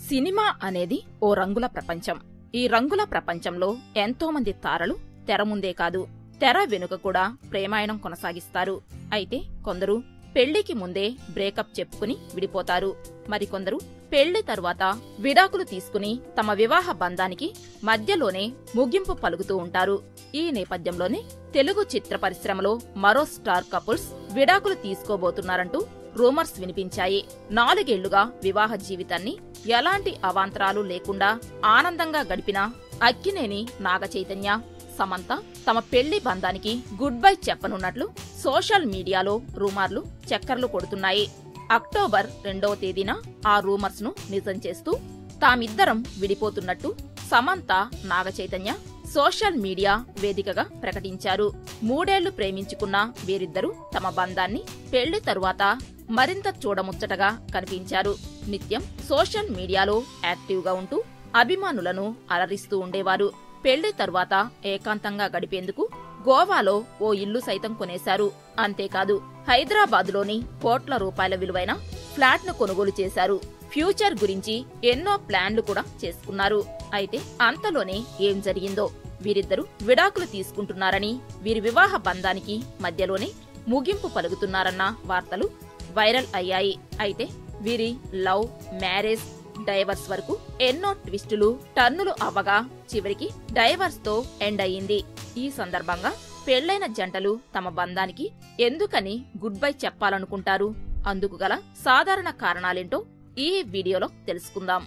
cinema అనేది ఓ రంగుల ప్రపంచం ఈ రంగుల ప్రపంచంలో ఎంతో మంది తారలు తెర ముందే కాదు తెర వెనుక కూడా ప్రేమాయణం కొనసాగిస్తారు అయితే కొందరు పెళ్లికి ముందే బ్రేకప్ చెప్పుకుని విడిపోతారు మరికొందరు పెళ్లి తరువాత విడాకులు తీసుకుని తమ వివాహ బంధానికి మధ్యలోనే ముగింపు పలుకుతూ ఉంటారు ఈ నేపథ్యంలోనే తెలుగు చిత్ర పరిశ్రమలో మరో స్టార్ కపుల్స్ విడాకులు తీసుకోబోతున్నారంటూ రూమర్స్ వినిపించాయి నాలుగేళ్లుగా వివాహ జీవితాన్ని ఎలాంటి అవాంతరాలు లేకుండా ఆనందంగా గడిపిన అక్కినేని నాగచైతన్య సమంత తమ పెళ్లి బంధానికి గుడ్ బై చెప్పనున్నట్లు సోషల్ మీడియాలో రూమర్లు చక్కర్లు కొడుతున్నాయి అక్టోబర్ రెండవ తేదీన ఆ రూమర్స్ ను నిజం చేస్తూ తామిద్దరం విడిపోతున్నట్టు సమంత నాగచైతన్య సోషల్ మీడియా వేదికగా ప్రకటించారు మూడేళ్లు ప్రేమించుకున్న వీరిద్దరూ తమ బంధాన్ని పెళ్లి తరువాత మరింత చూడముచ్చటగా కనిపించారు నిత్యం సోషల్ మీడియాలో యాక్టివ్గా ఉంటూ అభిమానులను అలరిస్తూ ఉండేవారు పెళ్లి తరువాత ఏకాంతంగా గడిపేందుకు గోవాలో ఓ ఇల్లు సైతం కొనేశారు అంతేకాదు హైదరాబాదులోని కోట్ల రూపాయల విలువైన ఫ్లాట్ ను కొనుగోలు చేశారు ఫ్యూచర్ గురించి ఎన్నో ప్లాన్లు కూడా చేసుకున్నారు అయితే అంతలోనే ఏం జరిగిందో వీరిద్దరూ విడాకులు తీసుకుంటున్నారని వీరి వివాహ బంధానికి మధ్యలోనే ముగింపు పలుకుతున్నారన్న వార్తలు వైరల్ అయ్యాయి అయితే వీరి లవ్ మ్యారేజ్ డైవర్స్ వరకు ఎన్నో ట్విస్టులు టర్నులు అవ్వగా చివరికి డైవర్స్ తో ఎండ్ అయ్యింది ఈ సందర్భంగా పెళ్లైన జంటలు తమ బంధానికి ఎందుకని గుడ్ బై చెప్పాలనుకుంటారు అందుకు గల సాధారణ కారణాలేంటో ఈ వీడియోలో తెలుసుకుందాం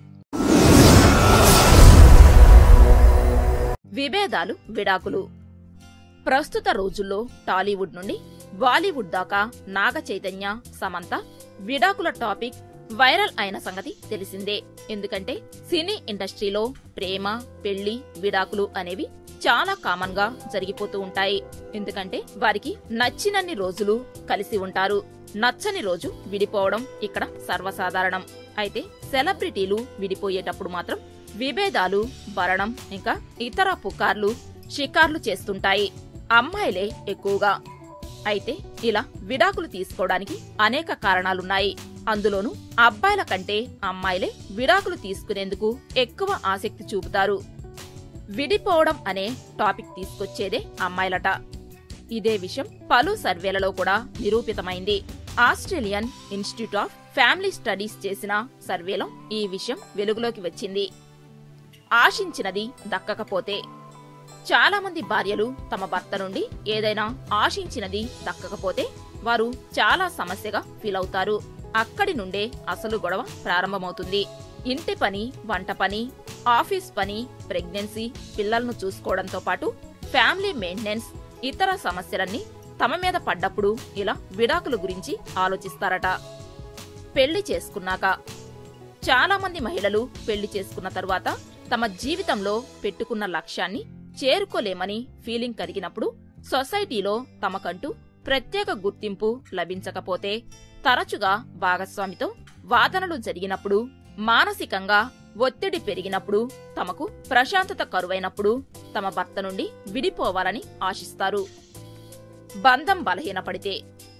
విభేదాలు విడాకులు ప్రస్తుత రోజుల్లో టాలీవుడ్ నుండి బాలీవుడ్ దాకా నాగ చైతన్య సమంత విడాకుల టాపిక్ వైరల్ అయిన సంగతి తెలిసిందే ఎందుకంటే సినీ ఇండస్ట్రీలో ప్రేమ పెళ్లి విడాకులు అనేవి చాలా కామన్ గా జరిగిపోతూ ఉంటాయి ఎందుకంటే వారికి నచ్చినన్ని రోజులు కలిసి ఉంటారు నచ్చని రోజు విడిపోవడం ఇక్కడ సర్వసాధారణం అయితే సెలబ్రిటీలు విడిపోయేటప్పుడు మాత్రం విభేదాలు భరణం ఇంకా ఇతర పుకార్లు షికార్లు చేస్తుంటాయి అమ్మాయిలే ఎక్కువగా అయితే ఇలా విడాకులు తీసుకోవడానికి అనేక కారణాలున్నాయి అందులోనూ అబ్బాయిల కంటే అమ్మాయిలే విడాకులు తీసుకునేందుకు ఎక్కువ ఆసక్తి చూపుతారు విడిపోవడం అనే టాపిక్ తీసుకొచ్చేదే అమ్మాయిలట ఇదే విషయం పలు సర్వేలలో కూడా నిరూపితమైంది Australian institute of family studies చేసిన సర్వేలో ఈ విషయం వెలుగులోకి వచ్చింది ఆశించినది దక్కకపోతే చాలా మంది భార్యలు తమ భర్త నుండి ఏదైనా ఆశించినది దక్కకపోతే వారు చాలా సమస్యగా ఫీల్ అవుతారు అక్కడి నుండే అసలు గొడవ ప్రారంభమవుతుంది ఇంటి పని వంట పని ఆఫీస్ పని ప్రెగ్నెన్సీ పిల్లలను చూసుకోవడంతో పాటు ఫ్యామిలీ మెయింటెనెన్స్ ఇతర సమస్యలన్నీ తమ మీద పడ్డప్పుడు ఇలా విడాకుల గురించి ఆలోచిస్తారట పెళ్లి చేసుకున్నాక చాలా మంది మహిళలు పెళ్లి చేసుకున్న తరువాత తమ జీవితంలో పెట్టుకున్న లక్ష్యాన్ని చేరుకోలేమని ఫీలింగ్ కలిగినప్పుడు సొసైటీలో తమకంటూ ప్రత్యేక గుర్తింపు లభించకపోతే తరచుగా భాగస్వామితో వాదనలు జరిగినప్పుడు మానసికంగా ఒత్తిడి పెరిగినప్పుడు తమకు ప్రశాంతత కరువైనప్పుడు తమ భర్త నుండి విడిపోవాలని ఆశిస్తారు బంధం బలహీనపడితే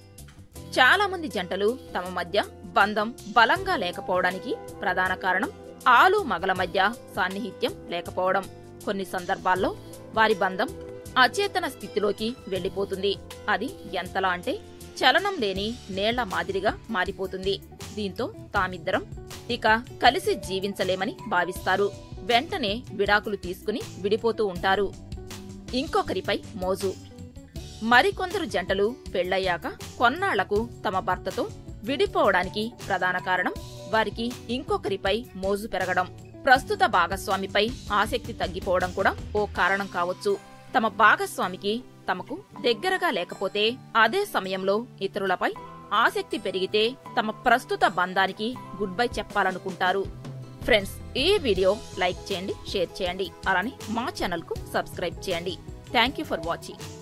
చాలా మంది జంటలు తమ మధ్య బంధం బలంగా లేకపోవడానికి ప్రధాన కారణం ఆలు మగల మధ్య సాన్నిహిత్యం లేకపోవడం కొన్ని సందర్భాల్లో వారి బంధం అచేతన స్థితిలోకి వెళ్లిపోతుంది అది ఎంతలా అంటే చలనం లేని నేళ్ల మాదిరిగా మారిపోతుంది దీంతో తామిద్దరం ఇక కలిసి జీవించలేమని భావిస్తారు వెంటనే విడాకులు తీసుకుని విడిపోతూ ఉంటారు ఇంకొకరిపై మోజు మరికొందరు జంటలు పెళ్లయ్యాక కొన్నాళ్లకు తమ భర్తతో విడిపోవడానికి ప్రధాన కారణం వారికి ఇంకొకరిపై మోజు పెరగడం ప్రస్తుత భాగస్వామిపై ఆసక్తి తగ్గిపోవడం కూడా ఓ కారణం కావచ్చు తమ భాగస్వామికి తమకు దగ్గరగా లేకపోతే అదే సమయంలో ఇతరులపై ఆసక్తి పెరిగితే తమ ప్రస్తుత బంధానికి గుడ్ బై చెప్పాలనుకుంటారు ఫ్రెండ్స్ ఈ వీడియో లైక్ చేయండి షేర్ చేయండి అలానే మా ఛానల్ కు సబ్స్క్రైబ్ చేయండి థ్యాంక్ యూ ఫర్ వాచింగ్